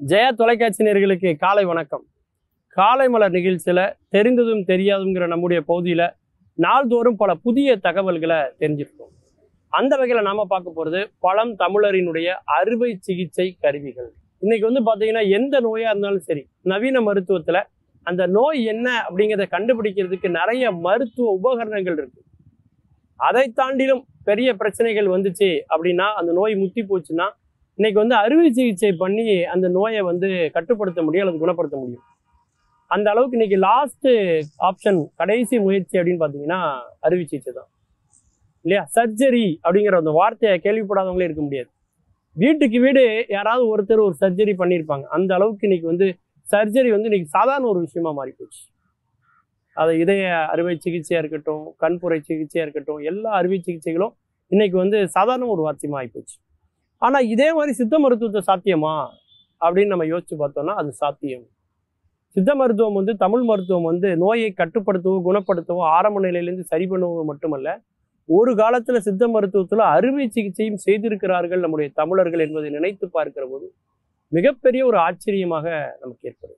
ஜெயா தொலைக்காட்சி நேயர்களுக்கு காலை வணக்கம் காலை மலர் நிகழ்ச்சியில் தெரிந்ததும் தெரியாதுங்கிற நம்முடைய பகுதியில் நாள்தோறும் பல புதிய தகவல்களை தெரிஞ்சிருக்கோம் அந்த வகையில் நாம பார்க்க போகிறது பழம் தமிழரினுடைய அறுவை சிகிச்சை கருவிகள் இன்னைக்கு வந்து பார்த்தீங்கன்னா எந்த நோயாக இருந்தாலும் சரி நவீன மருத்துவத்தில் அந்த நோய் என்ன அப்படிங்கிறத கண்டுபிடிக்கிறதுக்கு நிறைய மருத்துவ உபகரணங்கள் இருக்கு அதை தாண்டிலும் பெரிய பிரச்சனைகள் வந்துச்சு அப்படின்னா அந்த நோய் முத்தி போச்சுன்னா இன்னைக்கு வந்து அறுவை சிகிச்சை பண்ணி அந்த நோயை வந்து கட்டுப்படுத்த முடியும் அல்லது குணப்படுத்த முடியும் அந்த அளவுக்கு இன்னைக்கு லாஸ்ட் ஆப்ஷன் கடைசி முயற்சி அப்படின்னு பார்த்தீங்கன்னா அறுவை சிகிச்சை தான் இல்லையா சர்ஜரி அப்படிங்கிற அந்த வார்த்தையை கேள்விப்படாதவங்களே இருக்க முடியாது வீட்டுக்கு வீடு யாராவது ஒருத்தர் ஒரு சர்ஜரி பண்ணியிருப்பாங்க அந்த அளவுக்கு இன்னைக்கு வந்து சர்ஜரி வந்து இன்னைக்கு சாதாரண ஒரு விஷயமா மாறி போச்சு அது இதய அறுவை சிகிச்சையா இருக்கட்டும் கண்புரை சிகிச்சையா இருக்கட்டும் எல்லா அறுவை சிகிச்சைகளும் இன்னைக்கு வந்து சாதாரண ஒரு வார்த்தையமா ஆகிப்போச்சு ஆனா இதே மாதிரி சித்த மருத்துவத்தை சாத்தியமா அப்படின்னு நம்ம யோசிச்சு பார்த்தோம்னா அது சாத்தியம் சித்த மருத்துவம் வந்து தமிழ் மருத்துவம் வந்து நோயை கட்டுப்படுத்தவோ குணப்படுத்தவோ ஆரம்ப நிலையிலேருந்து சரி பண்ணவோ மட்டுமல்ல ஒரு காலத்துல சித்த மருத்துவத்துல அறுவை சிகிச்சையும் செய்திருக்கிறார்கள் நம்முடைய தமிழர்கள் என்பதை நினைத்து பார்க்கிற போது மிகப்பெரிய ஒரு ஆச்சரியமாக நமக்கு ஏற்படும்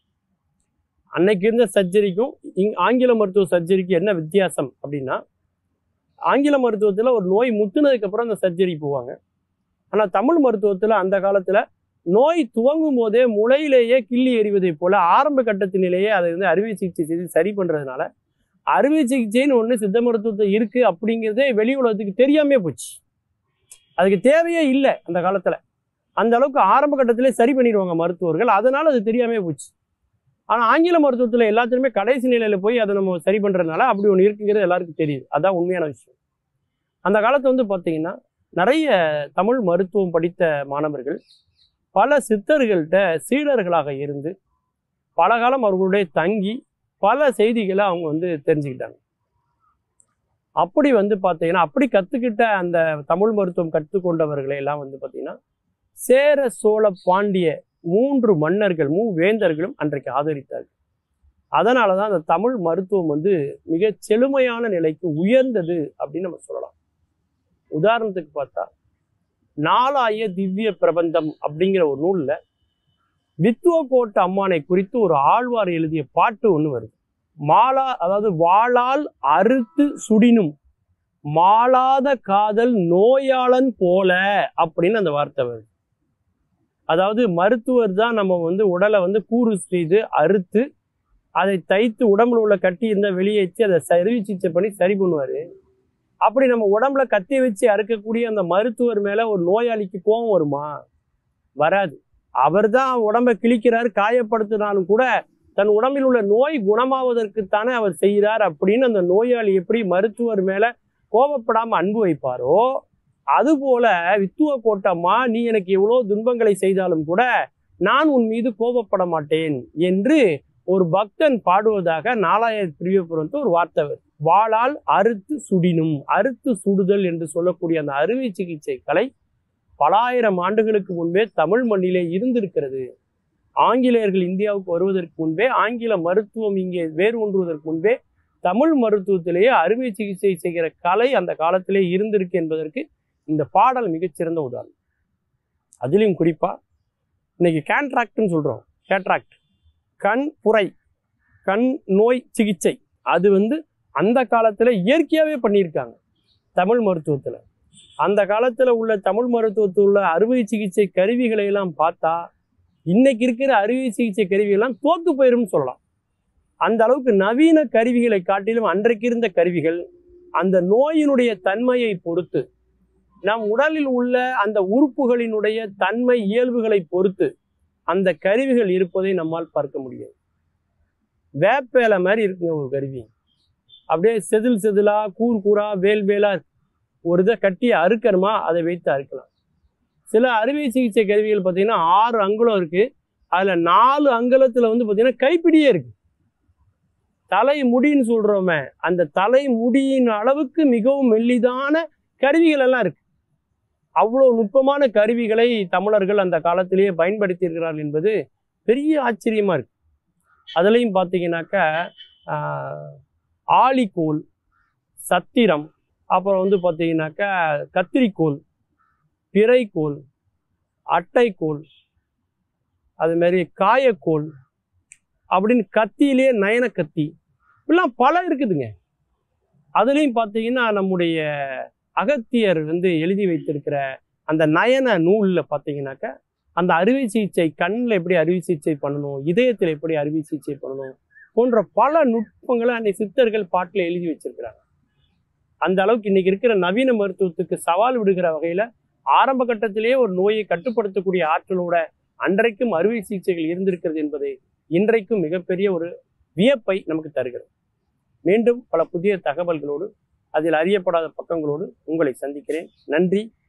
அன்னைக்கு இருந்த சர்ஜரிக்கும் இங் ஆங்கில மருத்துவ சர்ஜரிக்கும் என்ன வித்தியாசம் அப்படின்னா ஆங்கில மருத்துவத்தில் ஒரு நோய் முத்துனதுக்கு அப்புறம் அந்த சர்ஜரி போவாங்க ஆனால் தமிழ் மருத்துவத்தில் அந்த காலத்தில் நோய் துவங்கும் போதே முளையிலேயே கிள்ளி எறிவதை போல ஆரம்ப கட்டத்தினிலேயே அதை வந்து அறுவை சிகிச்சை செய்து சரி பண்ணுறதுனால அறுவை சிகிச்சைன்னு ஒன்று சித்த மருத்துவத்தில் இருக்குது அப்படிங்கிறதே வெளி உலகத்துக்கு தெரியாமே போச்சு அதுக்கு தேவையே இல்லை அந்த காலத்தில் அந்த அளவுக்கு ஆரம்ப கட்டத்திலே சரி பண்ணிடுவாங்க மருத்துவர்கள் அதனால அது தெரியாமே போச்சு ஆனால் ஆங்கில மருத்துவத்தில் எல்லாத்துலேயுமே கடைசி நிலையில் போய் அதை நம்ம சரி பண்ணுறதுனால அப்படி ஒன்று இருக்குங்கிறது எல்லாருக்கும் தெரியுது அதான் உண்மையான விஷயம் அந்த காலத்தில் வந்து பார்த்தீங்கன்னா நிறைய தமிழ் மருத்துவம் படித்த மாணவர்கள் பல சித்தர்கள்ட்ட சீடர்களாக இருந்து பல காலம் அவர்களுடைய தங்கி பல செய்திகளை அவங்க வந்து தெரிஞ்சுக்கிட்டாங்க அப்படி வந்து பார்த்தீங்கன்னா அப்படி கற்றுக்கிட்ட அந்த தமிழ் மருத்துவம் கற்றுக்கொண்டவர்களை எல்லாம் வந்து பார்த்தீங்கன்னா சேர சோழ பாண்டிய மூன்று மன்னர்கள் மூ வேந்தர்களும் அன்றைக்கு ஆதரித்தார்கள் அதனால தான் அந்த தமிழ் மருத்துவம் வந்து மிக செழுமையான நிலைக்கு உயர்ந்தது அப்படின்னு நம்ம சொல்லலாம் உதாரணத்துக்கு பார்த்தா நாலாய திவ்ய பிரபந்தம் அப்படிங்கிற ஒரு நூலில் வித்துவக்கோட்ட அம்மானை குறித்து ஒரு ஆழ்வார் எழுதிய பாட்டு ஒன்று வருது மாலா அதாவது வாளால் அறுத்து சுடினும் மாளாத காதல் நோயாளன் போல அப்படின்னு அந்த வார்த்தை வருது அதாவது மருத்துவர் தான் நம்ம வந்து உடலை வந்து கூறு செய்து அறுத்து அதை தைத்து உடம்புல உள்ள கட்டி இருந்தால் வெளியேற்றி அதை சரி சிகிச்சை பண்ணி சரி பண்ணுவார் அப்படி நம்ம உடம்புல கத்தி வச்சு அறுக்கக்கூடிய அந்த மருத்துவர் மேலே ஒரு நோயாளிக்கு கோபம் வருமா வராது அவர் தான் உடம்பை கிழிக்கிறார் காயப்படுத்தினாலும் கூட தன் உடம்பில் உள்ள நோய் குணமாவதற்குத்தானே அவர் செய்கிறார் அப்படின்னு அந்த நோயாளி எப்படி மருத்துவர் மேலே கோபப்படாமல் அன்பு வைப்பாரோ அதுபோல வித்துவ கோட்டம்மா நீ எனக்கு எவ்வளோ துன்பங்களை செய்தாலும் கூட நான் உன் மீது கோபப்பட மாட்டேன் என்று ஒரு பக்தன் பாடுவதாக நாலாயிரம் பிரியபுரத்து ஒரு வார்த்தை வருது வாளால் அறுத்து சுடினும் அறுத்து சுடுதல் என்று சொல்லக்கூடிய அந்த அறுவை சிகிச்சை கலை பலாயிரம் ஆண்டுகளுக்கு முன்பே தமிழ் மண்ணிலே இருந்திருக்கிறது ஆங்கிலேயர்கள் இந்தியாவுக்கு வருவதற்கு முன்பே ஆங்கில மருத்துவம் இங்கே வேறு ஒன்றுவதற்கு முன்பே தமிழ் மருத்துவத்திலேயே அறுவை சிகிச்சை செய்கிற கலை அந்த காலத்திலே இருந்திருக்கு என்பதற்கு இந்த பாடல் மிகச்சிறந்த உதாரணம் அதுலேயும் குறிப்பாக இன்னைக்கு கேட்ராக்ட்னு சொல்கிறோம் கேட்ராக்ட் கண் புரை கண் நோய் சிகிச்சை அது வந்து அந்த காலத்தில் இயற்கையாகவே பண்ணியிருக்காங்க தமிழ் மருத்துவத்தில் அந்த காலத்தில் உள்ள தமிழ் மருத்துவத்தில் உள்ள அறுவை சிகிச்சை கருவிகளை எல்லாம் பார்த்தா இன்னைக்கு இருக்கிற அறுவை சிகிச்சை கருவிகள்லாம் தோத்து போயிரும்னு சொல்லலாம் அந்த அளவுக்கு நவீன கருவிகளை காட்டிலும் அன்றைக்கு இருந்த கருவிகள் அந்த நோயினுடைய தன்மையை பொறுத்து நம் உடலில் உள்ள அந்த உறுப்புகளினுடைய தன்மை இயல்புகளை பொறுத்து அந்த கருவிகள் இருப்பதை நம்மால் பார்க்க முடியாது வேப்பேலை மாதிரி இருக்குங்க ஒரு கருவி அப்படியே செதில் செதிலா கூர் கூரா வேல் வேலா ஒரு இதை கட்டி அறுக்கணுமா அதை வைத்து அறுக்கலாம் சில அறுவை சிகிச்சை கருவிகள் பார்த்தீங்கன்னா ஆறு அங்குலம் இருக்கு அதில் நாலு அங்குலத்தில் வந்து பார்த்தீங்கன்னா கைப்பிடியே இருக்கு தலை முடின்னு சொல்றோமே அந்த தலை முடியின் அளவுக்கு மிகவும் மெல்லிதான கருவிகள் எல்லாம் இருக்கு அவ்வளோ நுட்பமான கருவிகளை தமிழர்கள் அந்த காலத்திலேயே பயன்படுத்தி இருக்கிறார்கள் என்பது பெரிய ஆச்சரியமா இருக்கு அதுலேயும் பார்த்தீங்கன்னாக்கா ஆஹ், ஆழிக்கோல் சத்திரம் அப்புறம் வந்து பார்த்தீங்கன்னாக்கா கத்திரிக்கோல் பிறைக்கோல் அட்டைக்கோல் அது மாதிரி காயக்கோல் அப்படின்னு கத்தியிலே நயன கத்தி இப்படிலாம் பல இருக்குதுங்க அதுலேயும் பார்த்தீங்கன்னா நம்முடைய அகத்தியர் வந்து எழுதி வைத்திருக்கிற அந்த நயன நூலில் பார்த்தீங்கன்னாக்க அந்த அறுவை சிகிச்சை கண்ணில் எப்படி அறுவை சிகிச்சை பண்ணணும் இதயத்தில் எப்படி அறுவை சிகிச்சை பண்ணணும் போன்ற பல நுட்பங்களை அன்னைக்கு சித்தர்கள் பாட்டில் எழுதி வச்சிருக்கிறாங்க அந்த அளவுக்கு இன்னைக்கு இருக்கிற நவீன மருத்துவத்துக்கு சவால் விடுகிற வகையில ஆரம்ப கட்டத்திலேயே ஒரு நோயை கட்டுப்படுத்தக்கூடிய ஆற்றலோட அன்றைக்கும் அறுவை சிகிச்சைகள் இருந்திருக்கிறது என்பதை இன்றைக்கும் மிகப்பெரிய ஒரு வியப்பை நமக்கு தருகிறது மீண்டும் பல புதிய தகவல்களோடு அதில் அறியப்படாத பக்கங்களோடு உங்களை சந்திக்கிறேன் நன்றி